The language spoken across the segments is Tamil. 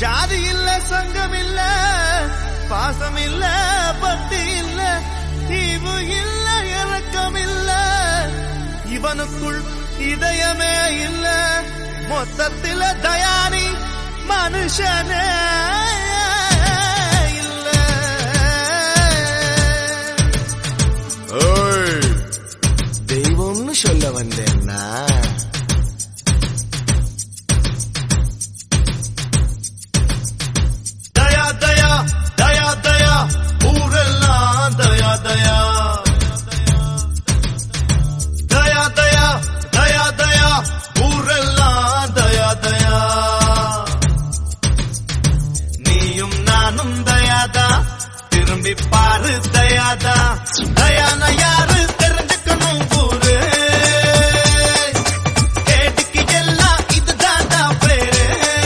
ஜாதி இல்ல சங்கம் இல்ல பாசம் இல்ல பக்தி இல்ல ஈவு இல்ல இறக்கம் இல்ல இவனுக்குள் இதயமே இல்ல மொத்தத்தில தயானி மனுஷனே இல்ல ஓய் தெய்வம்னு சொல்ல வந்தேன்னா தயா தயா தயா தயா ஊரெல்லாம் தயா தயா தயா தயா தயா தயா ஊரெல்லாம் தயா தயா நீயும் நானும் தயாதா திரும்பி பாரு தயாதா தயான யாரு தெரிஞ்சுக்கணும் ஊரு கேட்டுக்கு எல்லாம் இதுதான்டா பேரு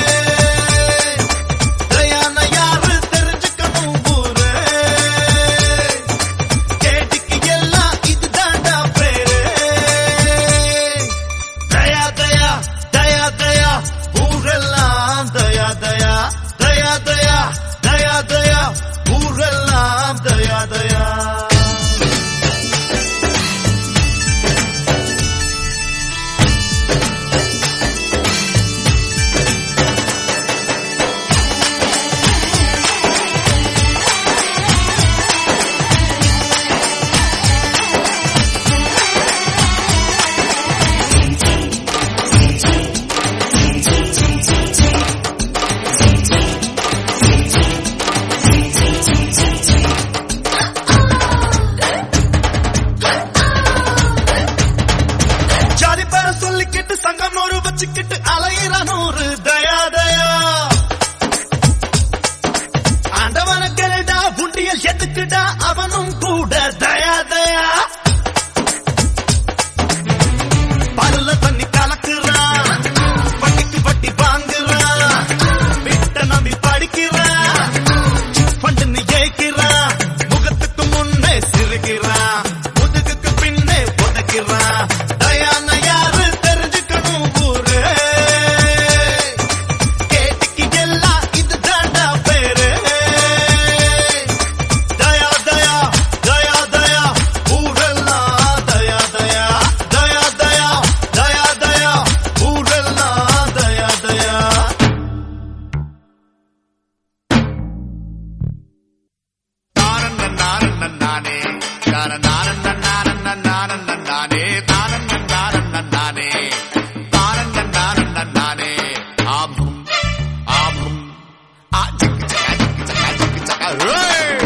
தயான யாரு தெரிஞ்சுக்கணும் ஊரு கேட்டுக்கு எல்லாம் இதுதான்டா பேரு தயா தயா தயா தயா ஊரெல்லாம் தயா தயா தயா தயா தயா தயா ஊரெல்லாம் தயா தயா ஜாதி பேர சொல்லிக்கிட்டு சங்கம் நூறு வச்சுக்கிட்டு அலையிற நூறு தயா தயா ஆண்டவன கேளுடா உண்டியல் எதுக்குடா அவனும் கூட தயா தயா பல்ல தண்ணி கலக்குறான் வட்டிக்கு வட்டி வாங்குறான் விட்ட நம்பி படிக்கிறான் பண்டுன்னு ஏய்க்கிறான் முகத்துக்கு முன்னே சிரிக்கிறான் முதுகுக்கு பின்னே உதைக்கிறான் தயான யாரு தெரிஞ்சுக்கணும் ஊரு கேட்டுக்கு எல்லாம் இது தாண்டா பேரு தயா தயா தயா தயா ஊரெல்லாம் தயா தயா தயா தயா தயா தயா ஊரெல்லாம் தயா தயா நானே நானே நானே நானே ஆபும் ஆபும் ஆ ஜிக்கு ஜகா ஜிக்கு ஜகா ஜிக்கு ஜகா ஏய்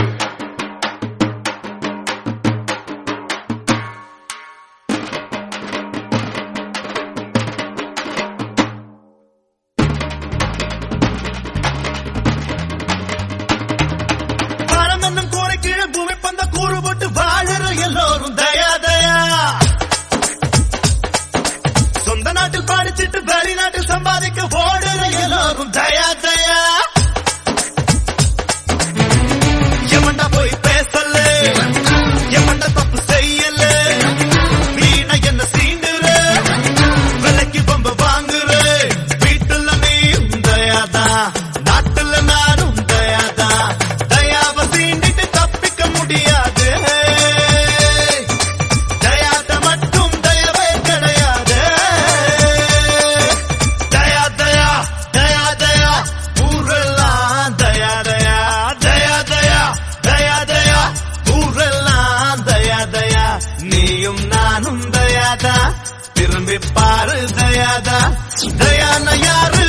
வானம் என்னும் கூரை கீழே பூமி பந்த கூறு போட்டு வாழற எல்லோரும் தயா தயா சொந்த நாட்டில் படிச்சிட்டு வெளிநாட்டில் சம்பாதிக்க ஓடுற எல்லோரும் தயா தயா எமண்டா போய் பேசல எமண்டா தப்பு செய்யல வீணா என்ன சீண்டுற விலைக்கு பம்ப வாங்குற வீட்டுல நீயும் தயாதா நாட்டுல நானும் தயாதா தயாவ சீண்டிட்டு தப்பிக்க முடியாது தயாத மட்டும் தயவே கிடையாது தயா தயா தயா தயா ஊரெல்லாம் தயா தயா தயா தயா தயா தயா ஊரெல்லாம் தயா தயா நீயும் நானும் தயாதா திரும்பி பாரு தயாதா தயான யாரு